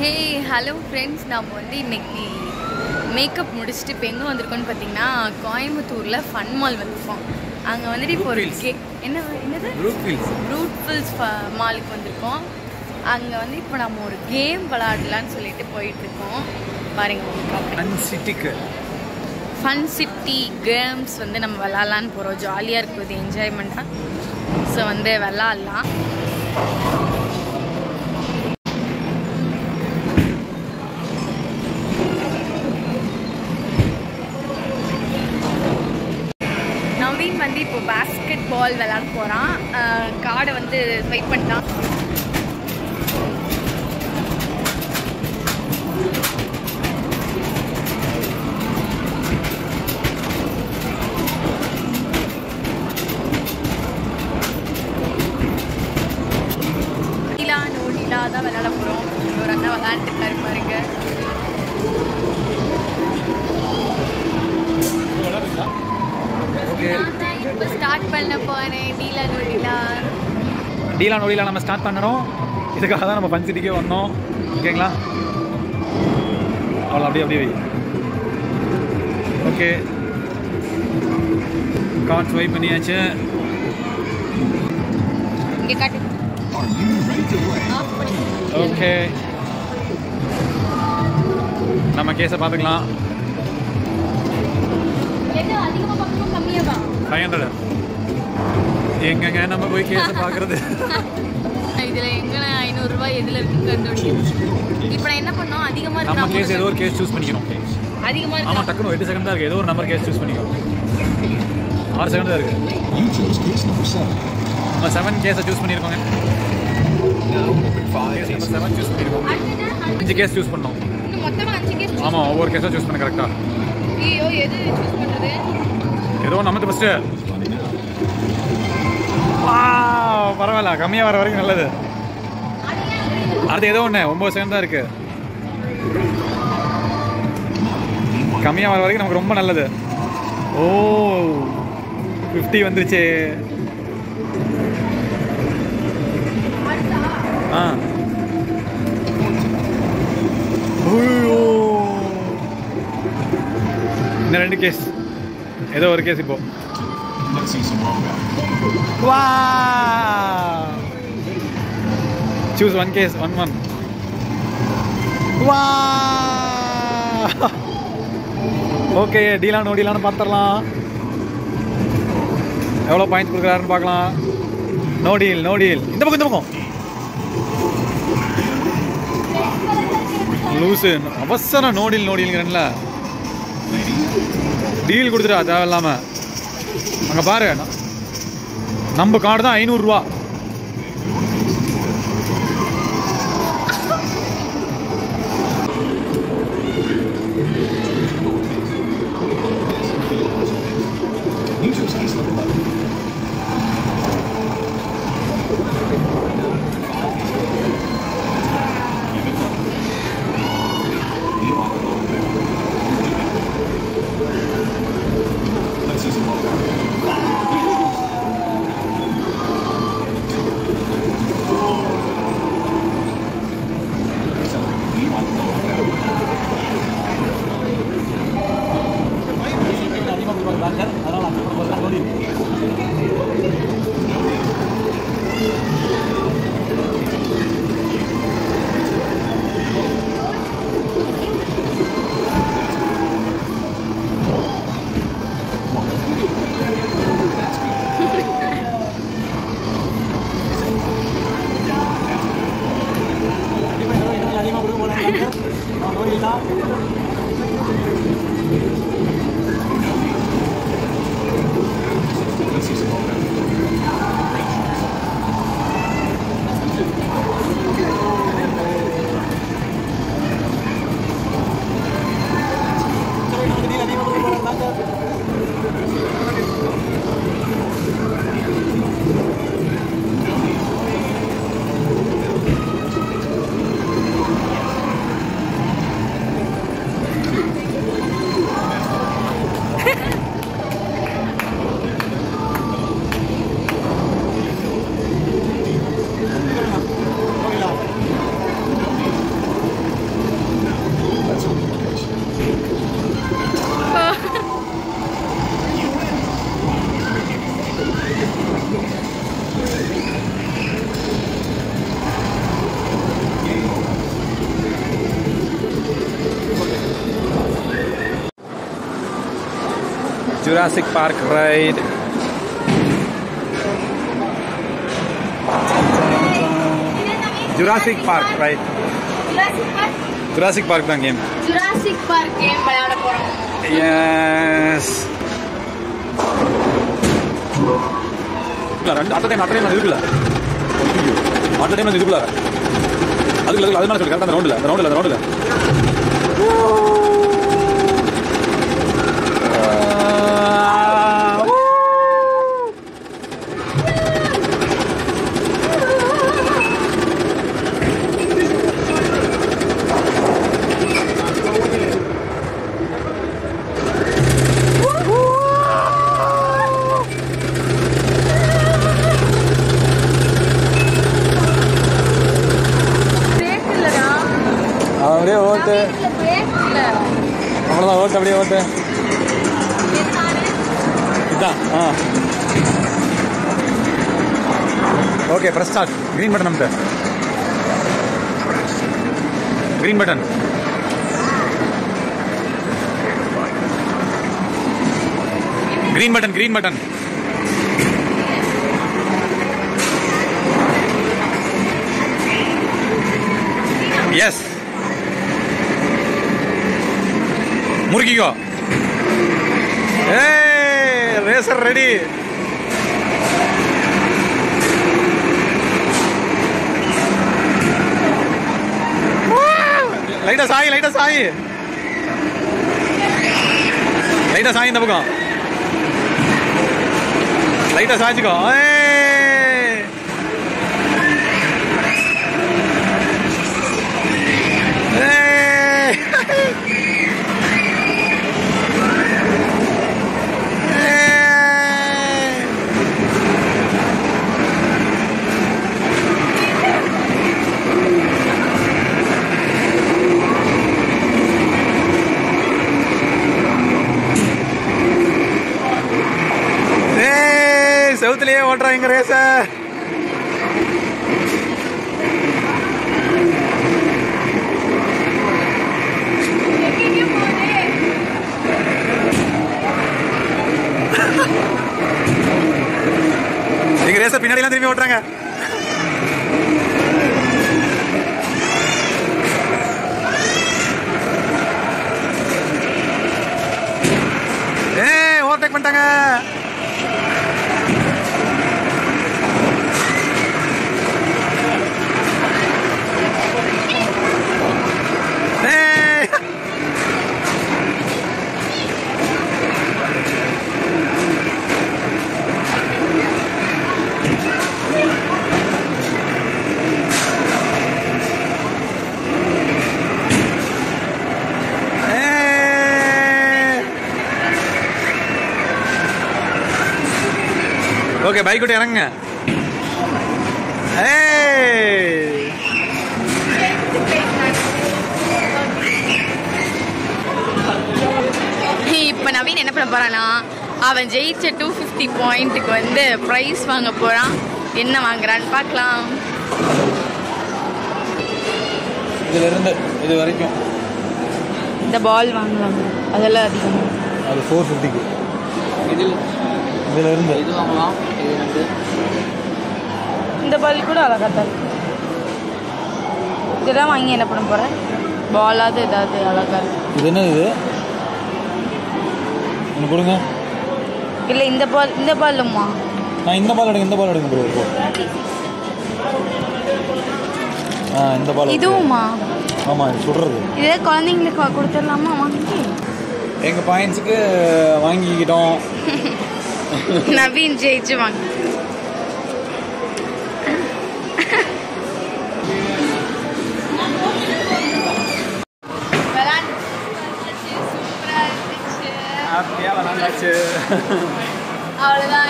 Hey hello friends நம்ம வந்து இன்னைக்கு மேக்கப் முடிச்சுட்டு இப்போ எங்கே வந்திருக்கோம்னு பார்த்தீங்கன்னா கோயம்புத்தூரில் ஃபன் மால் வந்திருக்கோம் அங்கே வந்துட்டு இப்போ ஒரு Brookfields. கே என்ன என்னது ப்ரூக்ஃபீல்ட்ஸ் ரூட்ஃபுல்ஸ் மாலுக்கு வந்திருக்கோம் அங்கே வந்து இப்போ நம்ம ஒரு கேம் விளாடலான்னு சொல்லிட்டு போயிட்டு இருக்கோம் பாருங்க உங்களுக்கு அண்ட் சிட்டிக்கு ஃபன் சிட்டி கேம்ஸ் வந்து நம்ம விளாட்லான்னு போகிறோம் ஜாலியாக இருக்குது என்ஜாய்மெண்ட்டாக ஸோ வந்து விளாட்லாம் நவீன் வந்து இப்போ பேஸ்கெட் பால் விளாட போகிறான் கார்டை வந்து ஸ்வைப் பண்ணிட்டான் நீலா நோடிலா தான் விளாட போகிறோம் ஒரு அண்ணா விளாண்டுருக்காரு பாருங்க ஓகே நான் தான் இப்போ ஸ்டார்ட் பண்ண போகிறேன் நீலா நோடிலா டீலா நொடியில் நம்ம ஸ்டார்ட் பண்ணணும் இதுக்காக தான் நம்ம ஃபன் சிட்டிக்கே வந்தோம் ஓகேங்களா அவ்வளோ அப்படியே அப்படியே வை ஓகே கார்ட் ஸ்வைப் பண்ணியாச்சு இங்கே காட்டு ஆஃப் பண்ணி ஓகே நம்ம கேஸை பார்த்துக்கலாம் எது அதிகமாக பார்க்கணும் கம்மியாவா ஃபைவ் ஹண்ட்ரட் எங்கங்க நம்ம போய் கேஸை பார்க்குறது இதில் எங்கே ஐநூறுரூவா எதில் இருக்குன்னு கண்டுபிடிக்கும் இப்போ நான் என்ன பண்ணோம் அதிகமாக நம்ம கேஸ் இருக்கு ஏதோ ஒரு கேஸ் சூஸ் பண்ணிக்கணும் அதிகமாக ஆமாம் இருக்கு டக்குனு எட்டு செகண்ட் தான் இருக்குது ஏதோ ஒரு நம்பர் கேஸ் சூஸ் பண்ணிக்கணும் ஆறு செகண்ட் தான் இருக்குது You chose case number seven. நம்ம செவன் கேஸை சூஸ் பண்ணியிருக்கோங்க Now open five நம்ம cases. செவன் சூஸ் பண்ணியிருக்கோம் அஞ்சு கேஸ் சூஸ் பண்ணோம் இன்னும் மொத்தமாக அஞ்சு கேஸ் ஆமாம் ஒவ்வொரு கேஸாக சூஸ் பண்ண கரெக்டாக ஐயோ எது சூஸ் பண்ணுறது ஏதோ நம்ம ஃபஸ்ட்டு பரவாயில்ல கம்மியாக வர வரைக்கும் நல்லது அடுத்து ஏதோ ஒன்று ஒம்பது செகண்ட் தான் இருக்குது கம்மியாக வர வரைக்கும் நமக்கு ரொம்ப நல்லது ஓ ஃபிஃப்டி வந்துருச்சு ஆ ஐயோ. இன்னும் ரெண்டு கேஸ் ஏதோ ஒரு கேஸ் இப்போ Let's see some roll back. வா choose one case one one வா ஓகே டீலா நோ டீலான்னு பார்த்துடலாம் எவ்வளோ பாயிண்ட்ஸ் கொடுக்குறாருன்னு பார்க்கலாம் நோ டீல் நோ டீல் இந்த பக்கம் இந்த பக்கம் லூசு அவசரம் நோ டீல் நோ டீலுங்கிறேன்ல டீல் கொடுத்துட்டா தேவையில்லாமல் அங்கே பாரு நம்ம கார்டு தான் ஐநூறுரூவா You chose case number eleven. Let's see some roll back. Let's see some roll back. Jurassic Park right Jurassic Park right Jurassic Park தான் கேம் ஜுராசிக் பார்க் கேம் விளையாட போறோம் எஸ் இல்ல ரெண்டு அட்ட டைம் அட்ட டைம் இருக்குல்ல அட்ட டைம் இருக்குல்ல அதுக்குள்ள அதுக்குள்ள அதனால சொல்லு கரெக்டாக அந்த ரவுண்டில் அந்த ரவுண்டில் அந்த ரவுண்டில் பிரேக் இல்லடா அப்படியே ஓட்டு பிரேக் இல்ல அவ்வளோதான் ஓட்டு அப்படியே ஓட்டு இதான் ஆ okay press start green button நமக்கு green button green button green button yes முறுக்கிக்கோ ஏய் ரேசர் ரெடி லைட்டா சாய் லைட்டா சாய் லைட்டா சாய் இந்த பக்கம் லைட்டா சாய்ச்சிக்கோ ஏய். ஏய். ஏய். ஏய் செவுத்துலயே ஓட்டுறாங்க ரேச எங்க ரேச பின்னாடிலாம் திரும்பி ஓட்டுறாங்க ஏய் ஓவர்டேக் பண்ணிட்டாங்க ஏய் ஏய் ஓகே பைக் விட்டு இறங்குங்க ஏய் இப்போ நவீன் என்ன பண்ண போறானா அவன் ஜெயிச்ச டூ ஃபிஃப்டி பாயிண்ட்டுக்கு வந்து ப்ரைஸ் வாங்க போறான் என்ன வாங்குறான்னு பார்க்கலாம் இதுல இருந்து இது வரைக்கும் இந்த பால் வாங்கலாம் அதெல்லாம் அதிகம் அது ஃபோர் ஃபிஃப்டிக்கு இதில் இதுல இருந்து இது வாங்கலாம் இது வந்து இந்த பால் கூட அழகா தான் இருக்கு இதெல்லாம் வாங்கி என்ன பண்ண போற பாலாவது ஏதாவது அழகா இருக்கு இது என்ன இது ஒன்று கொடுங்க இல்லை இந்த பால் இந்த பால்லுமா நான் இந்த பால் எடுங்க இந்த பால் எடுங்க ப்ரோ இப்போ ஆ இந்த பால் இதுவுமா ஆமாம் இது சுடுறது இதே குழந்தைங்களுக்கு வா- கொடுத்துடலாமா வாங்கி எங்கள் பாயிண்ட்ஸுக்கு வாங்கிக்கிட்டோம் நவீன் ஜெயிச்சு வாங்க ஹாப்பியாக விளாண்டாச்சு அவ்வளோதான்